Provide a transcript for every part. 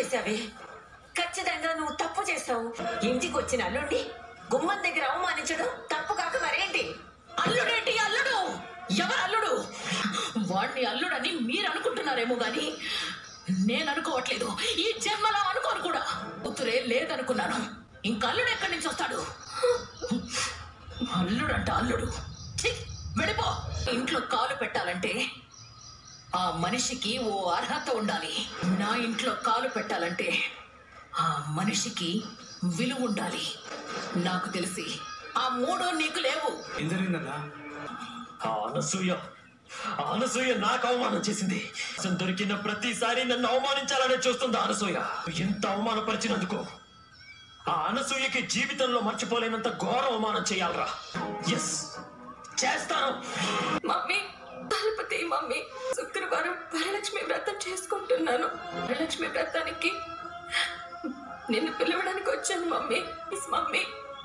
చేశావే ఖచ్చితంగా నువ్వు తప్పు చేశావు ఇంటికి వచ్చిన అల్లుడిని గుమ్మం దగ్గర అవమానించడం తప్పు కాక మరేంటి అల్లుడేంటి అల్లుడు ఎవరు అల్లుడు వాడిని అల్లుడని మీరు అనుకుంటున్నారేమో గాని నేను అనుకోవట్లేదు ఈ జన్మలో అనుకోను కూడా కూతురే లేదనుకున్నాను ఇంకా అల్లుడు ఎక్కడి నుంచి వస్తాడు అల్లుడంట అల్లుడు ఛీ, వెళ్ళిపో ఇంట్లో కాలు పెట్టాలంటే ఆ మనిషికి ఓ అర్హత ఉండాలి నా ఇంట్లో కాలు పెట్టాలంటే ఆ మనిషికి విలువ ఉండాలి నాకు తెలిసి ఆ మూడో నీకు లేవు ఏం జరిగిందన్నా ఆ అనసూయ ఆ అనసూయ నాకు అవమానం చేసింది అసలు దొరికిన ప్రతిసారి నన్ను అవమానించాలనే చూస్తుంది ఆ అనసూయ ఎంత అవమానపరిచినందుకు ఆ అనసూయకి జీవితంలో మర్చిపోలేనంత ఘోర అవమానం చేయాలరా ఎస్ చేస్తాను మమ్మీ తలపతి మమ్మీ శుక్రవారం వరలక్ష్మి వ్రతం చేసుకుంటున్నాను వరలక్ష్మి వ్రతానికి నిన్ను పిలవడానికి వచ్చాను mummy please mummy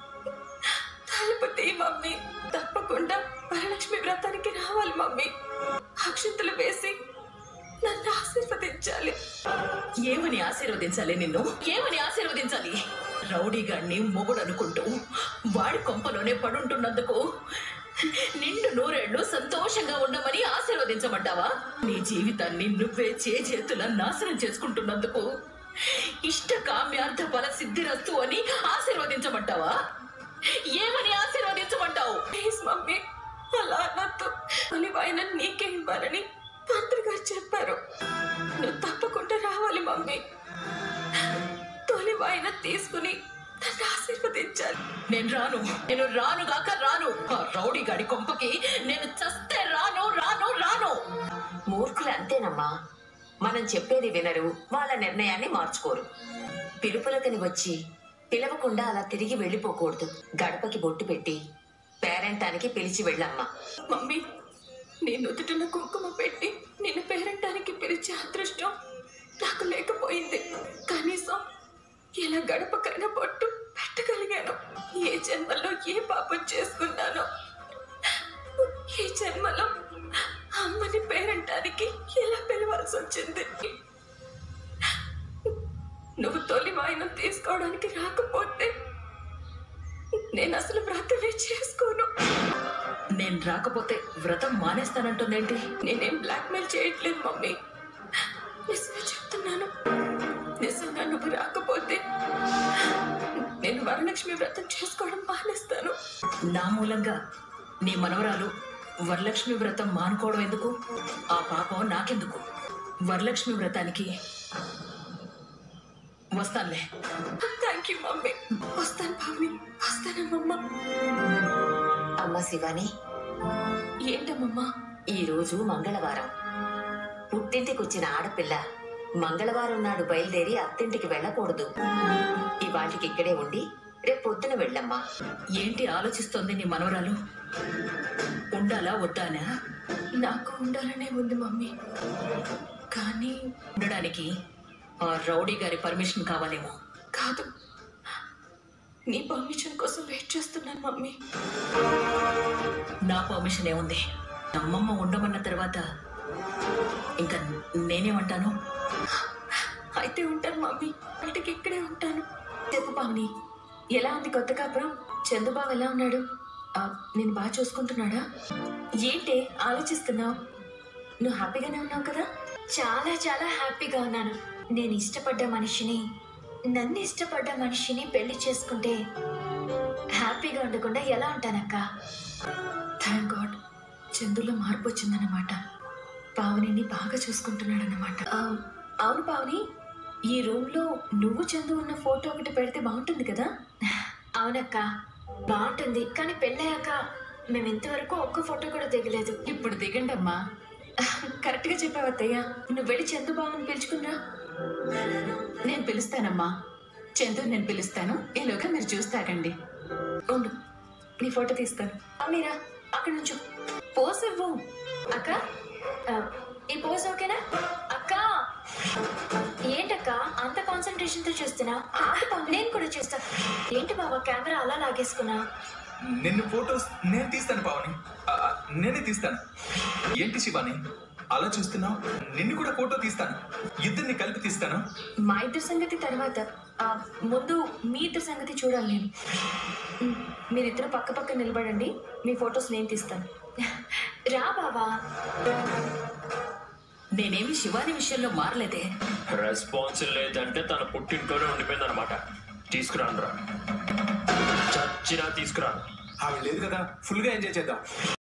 Thalapathy mummy తప్పకుండా వరలక్ష్మి వ్రతానికి రావాలి మమ్మీ అక్షంతలు వేసి నన్ను ఆశీర్వదించాలి ఏమని ఆశీర్వదించాలి నిన్ను ఏమని ఆశీర్వదించాలి రౌడీ గాడిని మొగుడు అనుకుంటూ వాడి కొంపలోనే పడుంటున్నందుకు నిండు నూరేళ్లు సంతోషంగా ఉండమని ఆశీర్వదించమంటావా నీ జీవితాన్ని నువ్వే చేతుల నాశనం చేసుకుంటున్నందుకు ఇష్ట కామ్యార్థ ఫల సిద్ధిరస్తు అని ఆశీర్వదించమంటావా ఏమని ఆశీర్వదించమంటావు ప్లీజ్ మమ్మీ అలా నాతో తొలి వాయిన నీకే ఇవ్వాలని పంతులు గారు చెప్పారు నువ్వు తప్పకుండా రావాలి మమ్మీ తొలి వాయిన తీసుకుని నన్ను ఆశీర్వదించాలి నేను రాను నేను రాను గాక రాను ఆ రౌడీ గాడి కొంపకి నేను చస్తే రాను రాను రాను మూర్ఖులు అంతేనమ్మా మనం చెప్పేది వినరు వాళ్ళ నిర్ణయాన్ని మార్చుకోరు పిలుపులకని వచ్చి పిలవకుండా అలా తిరిగి వెళ్ళిపోకూడదు గడపకి బొట్టు పెట్టి పేరెంటానికి పిలిచి వెళ్ళమ్మా మమ్మీ నీ నుదుటిన కుంకుమ పెట్టి నిన్ను పేరంటానికి పిలిచే అదృష్టం నాకు లేకపోయింది కనీసం ఇలా గడపకైనా బొట్టు పెట్టగలిగాను ఏ జన్మలో ఏ పాపం చేసుకున్నానో ఈ జన్మలో అమ్మని పేరంటానికి ఎలా పిలవాల్సి వచ్చింది నువ్వు తొలి వాయినం తీసుకోవడానికి రాకపోతే నేను అసలు వ్రతమే చేసుకోను నేను రాకపోతే వ్రతం మానేస్తానంటుందేంటి నేనేం బ్లాక్మెయిల్ చేయట్లేదు మమ్మీ నిజమే చెప్తున్నాను నిజంగా నువ్వు రాకపోతే నేను వరలక్ష్మి వ్రతం చేసుకోవడం మానేస్తాను నా మూలంగా నీ మనవరాలు వరలక్ష్మి వ్రతం మానుకోవడం ఎందుకు ఆ పాపం నాకెందుకు వరలక్ష్మి వ్రతానికి వస్తానులే థ్యాంక్ యూ మమ్మీ వస్తాను భావని వస్తానమ్మమ్మ అమ్మ శివాని ఏంటమ్మమ్మా ఈ రోజు మంగళవారం పుట్టింటికి వచ్చిన ఆడపిల్ల మంగళవారం నాడు బయలుదేరి అత్తింటికి వెళ్ళకూడదు ఇవాటికి ఇక్కడే ఉండి రేపు పొద్దున వెళ్ళమ్మా ఏంటి ఆలోచిస్తోంది నీ మనవరాలు ఉండాలా వద్దానా నాకు ఉండాలనే ఉంది మమ్మీ కానీ ఉండడానికి ఆ రౌడీ గారి పర్మిషన్ కావాలేమో కాదు నీ పర్మిషన్ కోసం వెయిట్ చేస్తున్నాను మమ్మీ నా పర్మిషన్ ఏముంది అమ్మమ్మ ఉండమన్న తర్వాత ఇంకా నేనేమంటాను అయితే ఉంటాను మమ్మీ బయటకి ఇక్కడే ఉంటాను చెప్పు పావని ఎలా ఉంది కొత్త కాపురం చందుబాబు ఎలా ఉన్నాడు ఆ, నేను బాగా చూసుకుంటున్నాడా ఏంటి ఆలోచిస్తున్నావు నువ్వు హ్యాపీగానే ఉన్నావు కదా చాలా చాలా హ్యాపీగా ఉన్నాను నేను ఇష్టపడ్డ మనిషిని నన్ను ఇష్టపడ్డ మనిషిని పెళ్లి చేసుకుంటే హ్యాపీగా ఉండకుండా ఎలా ఉంటానక్క థ్యాంక్ గాడ్ చందులో మార్పు వచ్చిందన్నమాట పావనిని బాగా చూసుకుంటున్నాడన్నమాట ఆ, అవును పావని ఈ రూమ్లో నువ్వు చందు ఉన్న ఫోటో ఒకటి పెడితే బాగుంటుంది కదా అవునక్క బాగుంటుంది కానీ పెళ్ళయ్యాక మేము ఇంతవరకు ఒక్క ఫోటో కూడా దిగలేదు ఇప్పుడు దిగండి అమ్మా కరెక్ట్గా చెప్పావు అత్తయ్య నువ్వు వెళ్ళి చందు బావని పిలుచుకున్నా నేను పిలుస్తానమ్మా చందు నేను పిలుస్తాను ఈలోగా మీరు చూస్తాగండి ఉండు నీ ఫోటో తీస్తాను అవునీరా అక్కడి నుంచి పోస్ ఇవ్వు అక్క ఆ, ఈ పోజ్ ఓకేనా అక్క ఏంటక్క అంత కాన్సన్ట్రేషన్ తో చూస్తున్నా నేను కూడా చూస్తా ఏంటి బాబా కెమెరా అలా లాగేసుకున్నా నిన్ను ఫొటోస్ నేను తీస్తాను పావని ఆ, ఆ, నేనే తీస్తాను ఏంటి శివాని అలా చూస్తున్నావు నిన్ను కూడా ఫోటో తీస్తాను ఇద్దరిని కలిపి తీస్తాను మా ఇద్దరి సంగతి తర్వాత ఆ, ముందు మీ ఇద్దరి సంగతి చూడాలి నేను మ్, మీరిద్దరు పక్క పక్క నిలబడండి మీ ఫొటోస్ నేను తీస్తాను రా బావా నేనేమి శివాని విషయంలో మారలేదే రెస్పాన్స్ లేదంటే తన పుట్టింట్లోనే ఉండిపోయింది అనమాట తీసుకురాను రా చచ్చినా తీసుకురాను ఆవిడ లేదు కదా ఫుల్ గా ఎంజాయ్ చేద్దాం